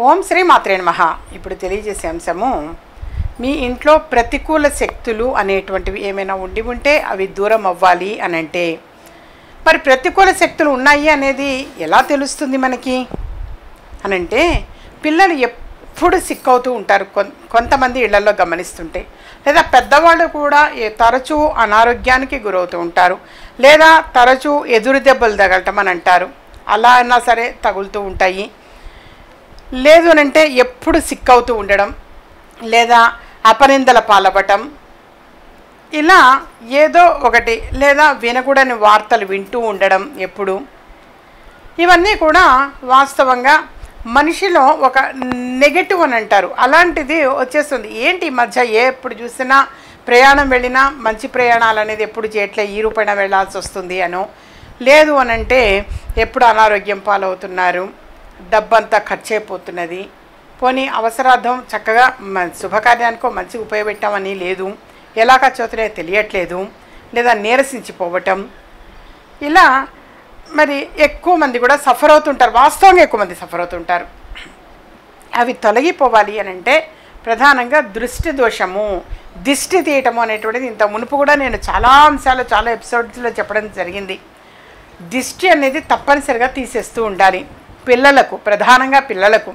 ఓం శ్రీ మాత్రే నమః ఇప్పుడు తెలియజేసే అంశము మీ ఇంట్లో ప్రతికూల శక్తులు అనేటువంటివి ఏమైనా ఉండి ఉంటే అవి దూరం అవ్వాలి అని అంటే మరి ప్రతికూల శక్తులు ఉన్నాయి అనేది ఎలా తెలుస్తుంది మనకి అని అంటే పిల్లలు ఎప్పుడు సిక్ అవుతూ ఉంటారు కొన్ కొంతమంది ఇళ్లలో గమనిస్తుంటే లేదా పెద్దవాళ్ళు కూడా ఏ- తరచూ అనారోగ్యానికి గురవుతూ ఉంటారు లేదా తరచూ ఎదురు దెబ్బలు తగలటం అని అంటారు అలా అయినా సరే తగులుతూ ఉంటాయి లేదు అని అంటే ఎప్పుడు సిక్ అవుతూ ఉండడం లేదా అపనిందల పాలవటం ఇలా ఏదో ఒకటి లేదా వినకూడని వార్తలు వింటూ ఉండడం ఎప్పుడు ఇవన్నీ కూడా వాస్తవంగా మనిషిలో ఒక నెగటివ్ అని అంటారు అలాంటిది వచ్చేస్తుంది ఏంటి ఈ మధ్య ఏ ఎప్పుడు చూసినా ప్రయాణం వెళ్ళినా మంచి ప్రయాణాలు అనేది ఎప్పుడు చేయట్లే ఈ రూపైన వెళ్ళాల్సి వస్తుంది అనో లేదు అని అంటే ఎప్పుడు అనారోగ్యం పాలవుతున్నారు డబ్బంతా ఖర్చు అయిపోతున్నది పోనీ అవసరార్థం చక్కగా మ- శుభకార్యానికో మంచి ఉపయోగపెట్టామని లేదు ఎలా ఖర్చు అవుతున్నాయో తెలియట్లేదు లేదా నీరసించిపోవటం ఇలా మరి ఎక్కువ మంది కూడా సఫర్ అవుతుంటారు వాస్తవంగా ఎక్కువ మంది సఫర్ అవుతుంటారు అవి తొలగిపోవాలి అని అంటే ప్రధానంగా దృష్టి దోషము దిష్టి తీయటము అనేటువంటిది ఇంత మునుపు కూడా నేను చాలా అంశాలు చాలా ఎపిసోడ్స్లో చెప్పడం జరిగింది దిష్టి అనేది తప్పనిసరిగా తీసేస్తూ ఉండాలి పిల్లలకు ప్రధానంగా పిల్లలకు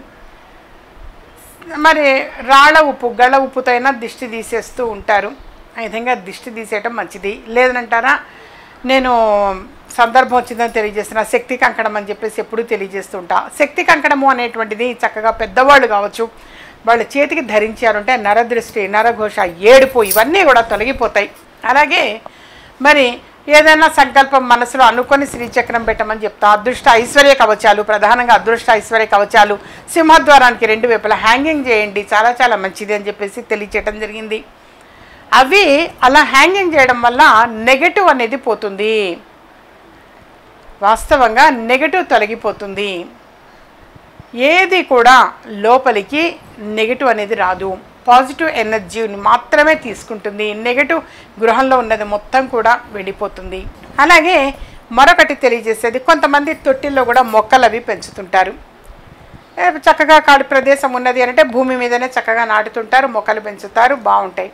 మరి రాళ్ళ ఉప్పు గళ్ళ ఉప్పుతో అయినా దిష్టి తీసేస్తూ ఉంటారు ఆ విధంగా దిష్టి తీసేయటం మంచిది లేదనంటారా నేను సందర్భం వచ్చిందని తెలియజేస్తున్నా శక్తి కంకణం అని చెప్పేసి ఎప్పుడూ తెలియజేస్తూ ఉంటా శక్తి కంకణము అనేటువంటిది చక్కగా పెద్దవాళ్ళు కావచ్చు వాళ్ళ చేతికి ధరించారంటే నరదృష్టి నరఘోష ఏడుపు ఇవన్నీ కూడా తొలగిపోతాయి అలాగే మరి ఏదైనా సంకల్పం మనసులో అనుకొని శ్రీచక్రం పెట్టమని చెప్తా అదృష్ట ఐశ్వర్య కవచాలు ప్రధానంగా అదృష్ట ఐశ్వర్య కవచాలు సింహద్వారానికి రెండు వైపులా హ్యాంగింగ్ చేయండి చాలా చాలా మంచిది అని చెప్పేసి తెలియచేయటం జరిగింది అవి అలా హ్యాంగింగ్ చేయడం వల్ల నెగటివ్ అనేది పోతుంది వాస్తవంగా నెగటివ్ తొలగిపోతుంది ఏది కూడా లోపలికి నెగటివ్ అనేది రాదు పాజిటివ్ ఎనర్జీని మాత్రమే తీసుకుంటుంది నెగటివ్ గృహంలో ఉన్నది మొత్తం కూడా వెళ్ళిపోతుంది అలాగే మరొకటి తెలియజేసేది కొంతమంది తొట్టిల్లో కూడా మొక్కలు అవి పెంచుతుంటారు ఏ, చక్కగా కాడు ప్రదేశం ఉన్నది అంటే భూమి మీదనే చక్కగా నాటుతుంటారు మొక్కలు పెంచుతారు బాగుంటాయి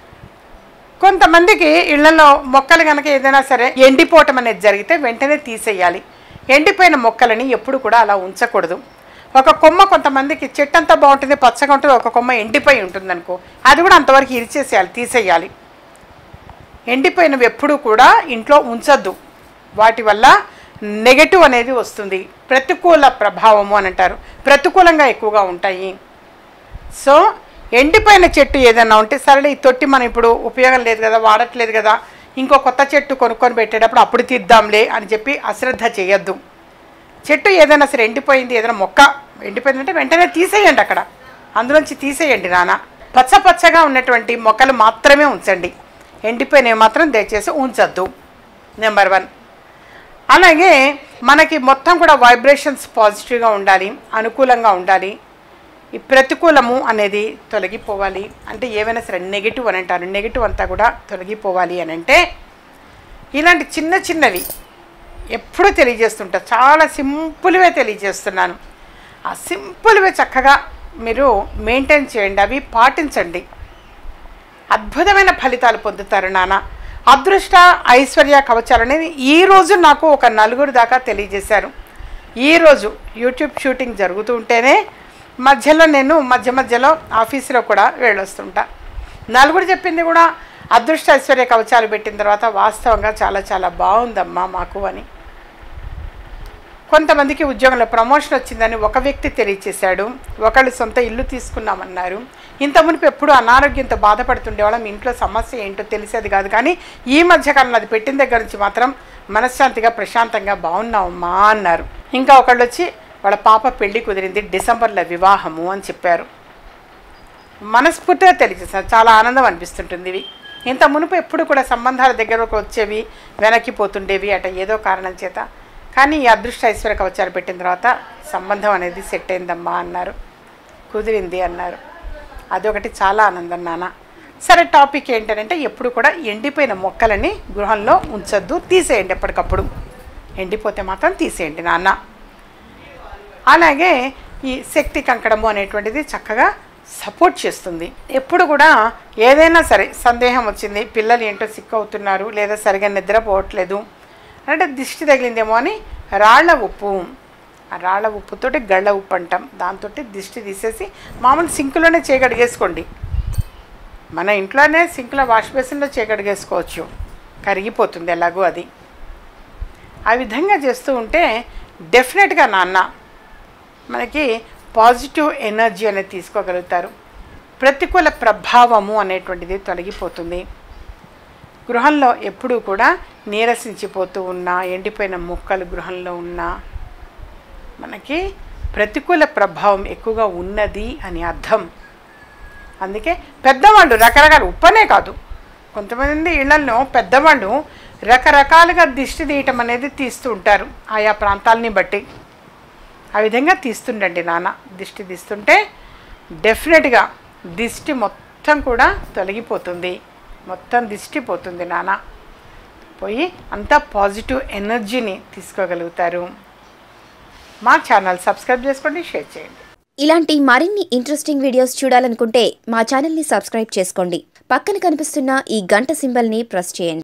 కొంతమందికి ఇళ్లలో మొక్కలు కనుక ఏదైనా సరే ఎండిపోవటం అనేది జరిగితే వెంటనే తీసేయాలి ఎండిపోయిన మొక్కలని ఎప్పుడు కూడా అలా ఉంచకూడదు ఒక కొమ్మ కొంతమందికి చెట్టు అంతా బాగుంటుంది పచ్చగా ఉంటుంది ఒక కొమ్మ ఎండిపోయి ఉంటుంది అనుకో అది కూడా అంతవరకు ఇరిచేసేయాలి తీసేయాలి ఎండిపోయినవి ఎప్పుడూ కూడా ఇంట్లో ఉంచొద్దు వాటి వల్ల నెగటివ్ అనేది వస్తుంది ప్రతికూల ప్రభావము అని అంటారు ప్రతికూలంగా ఎక్కువగా ఉంటాయి సో ఎండిపోయిన చెట్టు ఏదైనా ఉంటే సరే ఈ తొట్టి మనం ఇప్పుడు ఉపయోగం లేదు కదా వాడట్లేదు కదా ఇంకో కొత్త చెట్టు కొనుక్కొని పెట్టేటప్పుడు అప్పుడు తీద్దాంలే అని చెప్పి అశ్రద్ధ చేయొద్దు చెట్టు ఏదైనా సరే ఎండిపోయింది ఏదైనా మొక్క ఎండిపోయిందంటే వెంటనే తీసేయండి అక్కడ అందులోంచి తీసేయండి నాన్న పచ్చ పచ్చగా ఉన్నటువంటి మొక్కలు మాత్రమే ఉంచండి ఎండిపోయినవి మాత్రం దయచేసి ఉంచొద్దు నెంబర్ వన్ అలాగే మనకి మొత్తం కూడా వైబ్రేషన్స్ పాజిటివ్గా ఉండాలి అనుకూలంగా ఉండాలి ఈ ప్రతికూలము అనేది తొలగిపోవాలి అంటే ఏమైనా సరే నెగిటివ్ అని అంటారు నెగిటివ్ అంతా కూడా తొలగిపోవాలి అని అంటే ఇలాంటి చిన్న చిన్నవి ఎప్పుడూ తెలియజేస్తుంటా చాలా సింపుల్వే తెలియజేస్తున్నాను ఆ సింపుల్వే చక్కగా మీరు మెయింటైన్ చేయండి అవి పాటించండి అద్భుతమైన ఫలితాలు పొందుతారు నాన్న అదృష్ట ఐశ్వర్య కవచాలు అనేది ఈరోజు నాకు ఒక నలుగురు దాకా తెలియజేశారు ఈరోజు యూట్యూబ్ షూటింగ్ జరుగుతూ ఉంటేనే మధ్యలో నేను మధ్య మధ్యలో ఆఫీసులో కూడా వెళ్ళొస్తుంటా నలుగురు చెప్పింది కూడా అదృష్ట ఐశ్వర్య కవచాలు పెట్టిన తర్వాత వాస్తవంగా చాలా చాలా బాగుందమ్మా మాకు అని కొంతమందికి ఉద్యోగంలో ప్రమోషన్ వచ్చిందని ఒక వ్యక్తి తెలియచేశాడు ఒకళ్ళు సొంత ఇల్లు తీసుకున్నామన్నారు ఇంత మునుపు ఎప్పుడు అనారోగ్యంతో బాధపడుతుండేవాళ్ళం ఇంట్లో సమస్య ఏంటో తెలిసేది కాదు కానీ ఈ మధ్యకాలంలో అది పెట్టిన దగ్గర నుంచి మాత్రం మనశ్శాంతిగా ప్రశాంతంగా బాగున్నామమ్మా అన్నారు ఇంకా ఒకళ్ళు వచ్చి వాళ్ళ పాప పెళ్లి కుదిరింది డిసెంబర్లో వివాహము అని చెప్పారు మనస్ఫూర్తిగా తెలియజేస్తారు చాలా ఆనందం అనిపిస్తుంటుంది ఇవి ఇంత మునుపు ఎప్పుడు కూడా సంబంధాల దగ్గరకు వచ్చేవి వెనక్కి పోతుండేవి అట ఏదో కారణం చేత కానీ ఈ అదృష్ట ఐశ్వర్య కవచాలు పెట్టిన తర్వాత సంబంధం అనేది సెట్ అయిందమ్మా అన్నారు కుదిరింది అన్నారు అదొకటి చాలా ఆనందం నాన్న సరే టాపిక్ ఏంటంటే ఎప్పుడు కూడా ఎండిపోయిన మొక్కలని గృహంలో ఉంచొద్దు తీసేయండి ఎప్పటికప్పుడు ఎండిపోతే మాత్రం తీసేయండి నాన్న అలాగే ఈ శక్తి కంకణము అనేటువంటిది చక్కగా సపోర్ట్ చేస్తుంది ఎప్పుడు కూడా ఏదైనా సరే సందేహం వచ్చింది పిల్లలు ఏంటో సిక్ అవుతున్నారు లేదా సరిగా నిద్రపోవట్లేదు అంటే దిష్టి తగిలిందేమో అని రాళ్ల ఉప్పు ఆ రాళ్ల ఉప్పుతోటి గళ్ళ ఉప్పు అంటాం దాంతో దిష్టి తీసేసి మామూలు సింకులోనే చేయగడిగేసుకోండి మన ఇంట్లోనే సింక్లో వాష్ బేసిన్లో చేయగడిగేసుకోవచ్చు కరిగిపోతుంది ఎలాగో అది ఆ విధంగా చేస్తూ ఉంటే డెఫినెట్గా నాన్న మనకి పాజిటివ్ ఎనర్జీ అనేది తీసుకోగలుగుతారు ప్రతికూల ప్రభావము అనేటువంటిది తొలగిపోతుంది గృహంలో ఎప్పుడూ కూడా నీరసించిపోతూ ఉన్నా ఎండిపోయిన మొక్కలు గృహంలో ఉన్నా మనకి ప్రతికూల ప్రభావం ఎక్కువగా ఉన్నది అని అర్థం అందుకే పెద్దవాళ్ళు రకరకాల ఉప్పనే కాదు కొంతమంది ఇళ్లలో పెద్దవాళ్ళు రకరకాలుగా దిష్టి తీయటం అనేది తీస్తూ ఉంటారు ఆయా ప్రాంతాలని బట్టి ఆ విధంగా తీస్తుండండి నాన్న దిష్టి తీస్తుంటే డెఫినెట్గా దిష్టి మొత్తం కూడా తొలగిపోతుంది మొత్తం దిష్టి పోతుంది నాన్న పోయి అంతా పాజిటివ్ ఎనర్జీని తీసుకోగలుగుతారు మా ఛానల్ సబ్స్క్రైబ్ చేసుకోండి షేర్ చేయండి ఇలాంటి మరిన్ని ఇంట్రెస్టింగ్ వీడియోస్ చూడాలనుకుంటే మా ఛానల్ని సబ్స్క్రైబ్ చేసుకోండి పక్కన కనిపిస్తున్న ఈ గంట సింబల్ని ప్రెస్ చేయండి